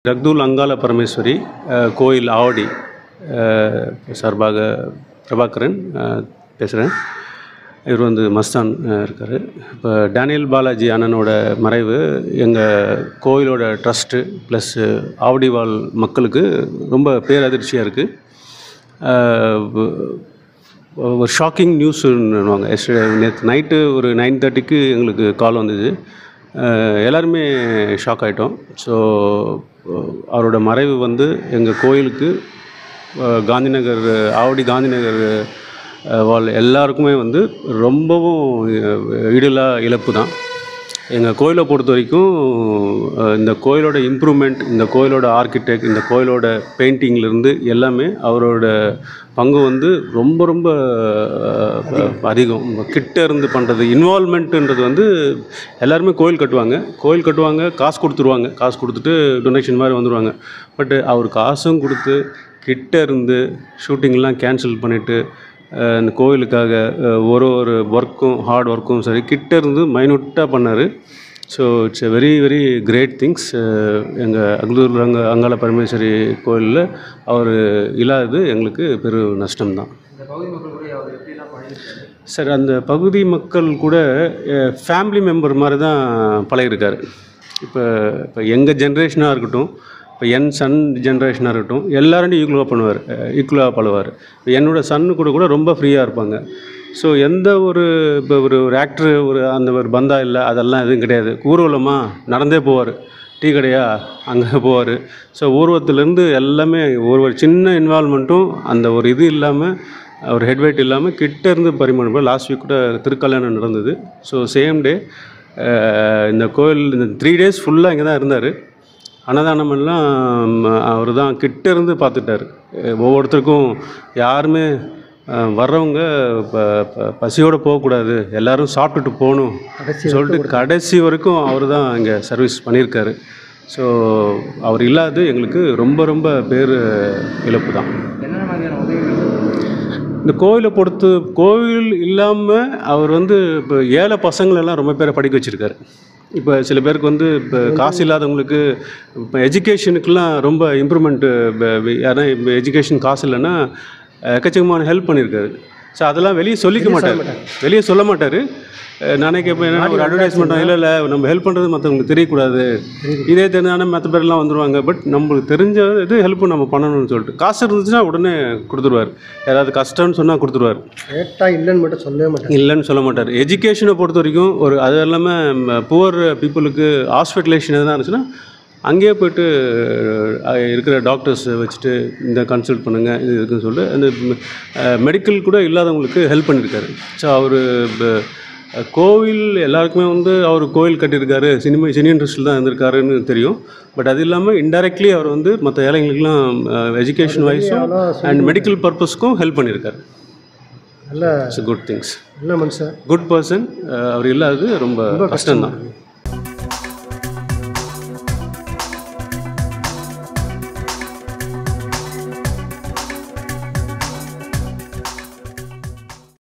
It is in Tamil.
ஜக்தூல் அங்காள பரமேஸ்வரி அஹ், கோயில் ஆவடி அஹ், சார்பாக பிரபாகரன் பேசுகிறேன் இவர் வந்து மஸ்தான் இருக்கார் இப்போ டேனியல் பாலாஜி அண்ணனோட மறைவு எங்கள் கோயிலோட ட்ரஸ்ட்டு ப்ளஸ் ஆவடிவாழ் மக்களுக்கு ரொம்ப பேரதிர்ச்சியாக இருக்குது ஒரு ஷாக்கிங் நியூஸ்னுவாங்க எஸ்டே நேற்று நைட்டு ஒரு நைன் தேர்ட்டிக்கு எங்களுக்கு கால் வந்தது அஹ் எல்லாருமே ஷாக் ஆகிட்டோம் ஸோ அவரோட மறைவு வந்து எங்கள் கோயிலுக்கு அஹ் காந்திநகர் ஆவடி காந்திநகர் அஹ் வாழ் எல்லாருக்குமே வந்து ரொம்பவும் அஹ் ஈடில்லா இழப்பு தான் எங்கள் கோயிலை பொறுத்த வரைக்கும் அஹ், இந்த கோயிலோட இம்ப்ரூவ்மெண்ட் இந்த கோயிலோட ஆர்கிடெக்ட் இந்த கோயிலோட பெயிண்டிங்லேருந்து எல்லாமே அவரோட பங்கு வந்து ரொம்ப ரொம்ப அஹ், அதிகம் கிட்ட இருந்து பண்ணுறது இன்வால்மெண்ட்டுன்றது வந்து எல்லாருமே கோயில் கட்டுவாங்க கோயில் கட்டுவாங்க காசு கொடுத்துருவாங்க காசு கொடுத்துட்டு டொனேஷன் மாதிரி வந்துடுவாங்க பட்டு அவர் காசும் கொடுத்து கிட்ட இருந்து ஷூட்டிங்லாம் கேன்சல் பண்ணிவிட்டு அஹ் இந்த கோவிலுக்காக அஹ் ஒரு ஒரு ஒர்க்கும் ஹார்ட் ஒர்க்கும் சரி கிட்ட இருந்து மைனூட்டாக பண்ணார் so it's a very very great things எங்கள் அக்லூர் அங்க அங்காள பரமேஸ்வரி கோயிலில் அவர் இல்லாதது எங்களுக்கு பெரு நஷ்டம்தான் சார் அந்த பகுதி மக்கள் கூட ஃபேமிலி மெம்பர் மாதிரி தான் பழகிருக்காரு இப்போ இப்போ எங்கள் ஜென்ரேஷனாக இருக்கட்டும் இப்போ என் சன் ஜென்ரேஷனாக இருக்கட்டும் எல்லாரும் ஈக்குவலாக பண்ணுவார் ஈக்குவலாக பழகுவார் இப்போ என்னோட சன்னு கூட கூட ரொம்ப ஃப்ரீயாக இருப்பாங்க ஸோ எந்த ஒரு இப்போ ஒரு ஒரு ஆக்டர் ஒரு அந்த ஒரு பந்தா இல்லை அதெல்லாம் எதுவும் கிடையாது ஊர்வலமாக நடந்தே போவார் டீ கடையா அங்கே போவார் ஸோ ஊர்வலத்துலேருந்து எல்லாமே ஒரு ஒரு சின்ன இன்வால்மெண்ட்டும் அந்த ஒரு இது இல்லாமல் ஒரு ஹெட்வைட் இல்லாமல் கிட்ட இருந்து பரிமாணம் லாஸ்ட் வீக் கூட திருக்கல்யாணம் நடந்தது ஸோ சேம் டே இந்த கோயில் இந்த த்ரீ டேஸ் ஃபுல்லாக இங்கே தான் இருந்தார் அன்னதானம் எல்லாம் அவர் தான் கிட்ட இருந்து பார்த்துட்டாரு அஹ் ஒவ்வொருத்தருக்கும் யாருமே அஹ், வர்றவங்க ப ப- பசியோடு போகக்கூடாது எல்லாரும் சாப்பிட்டுட்டு போகணும் சொல்லிட்டு கடைசி வரைக்கும் அவர் தான் இங்கே சர்வீஸ் பண்ணியிருக்காரு ஸோ அவர் இல்லாதது எங்களுக்கு ரொம்ப ரொம்ப பேர் இழப்பு தான் என்னென்ன மாதிரியான உதவிகள் இந்த கோவிலை பொறுத்து கோவில் இல்லாமல் அவர் வந்து இப்போ ஏழை பசங்களெல்லாம் ரொம்ப பேரை படிக்க வச்சுருக்காரு இப்போ சில பேருக்கு வந்து இப்போ காசு இல்லாதவங்களுக்கு இப்போ எஜுகேஷனுக்கெல்லாம் ரொம்ப இம்ப்ரூவ்மெண்ட்டு யாரா இப்போ எஜுகேஷன் காசு இல்லைன்னா எக்கச்சக்கமான ஹெல்ப் பண்ணியிருக்காரு ஸோ அதெல்லாம் வெளியே சொல்லிக்க மாட்டார் வெளியே சொல்ல மாட்டார் நானே கேட்பேன் என்ன ஒரு அட்வர்டைஸ்மெண்ட் இல்லை இல்லை நம்ம ஹெல்ப் பண்ணுறது மற்றவங்களுக்கு தெரியக்கூடாது இதே தெரிஞ்சானே மற்ற பேர்லாம் வந்துருவாங்க பட் நம்மளுக்கு தெரிஞ்ச இது ஹெல்ப் நம்ம பண்ணணும்னு சொல்லிட்டு காசு இருந்துச்சுன்னா உடனே கொடுத்துருவார் யாராவது கஷ்டம்னு சொன்னால் கொடுத்துருவார் கேட்டால் இல்லைன்னு மட்டும் சொல்லவே மாட்டேன் இல்லைன்னு சொல்ல மாட்டார் எஜுகேஷனை பொறுத்த வரைக்கும் ஒரு அது இல்லாமல் புவர் பீப்புளுக்கு ஹாஸ்பிட்டலேஷன் எதுனா இருந்துச்சுன்னா அங்கேயே போயிட்டு அஹ், இருக்கிற டாக்டர்ஸ் வச்சுட்டு இந்த கன்சல்ட் பண்ணுங்கள் இது இருக்குன்னு சொல்லிட்டு அந்த மெடிக்கல் கூட இல்லாதவங்களுக்கு ஹெல்ப் பண்ணியிருக்காரு ஸோ அவர் கோவில் எல்லாருக்குமே வந்து அவர் கோவில் கட்டியிருக்காரு சினிமா சினி இண்டஸ்ட்ரியில் தான் இருந்திருக்காருன்னு தெரியும் பட் அது இல்லாமல் இன்டைரக்ட்லி அவர் வந்து மற்ற ஏழைங்களுக்கெல்லாம் எஜுகேஷன் வைஸும் அண்ட் மெடிக்கல் பர்பஸ்க்கும் ஹெல்ப் பண்ணியிருக்காரு நல்ல இட்ஸ் குட் திங்ஸ் நல்ல மனுஷன் குட் பர்சன் அவர் இல்லாதது ரொம்ப கஷ்டம்தான்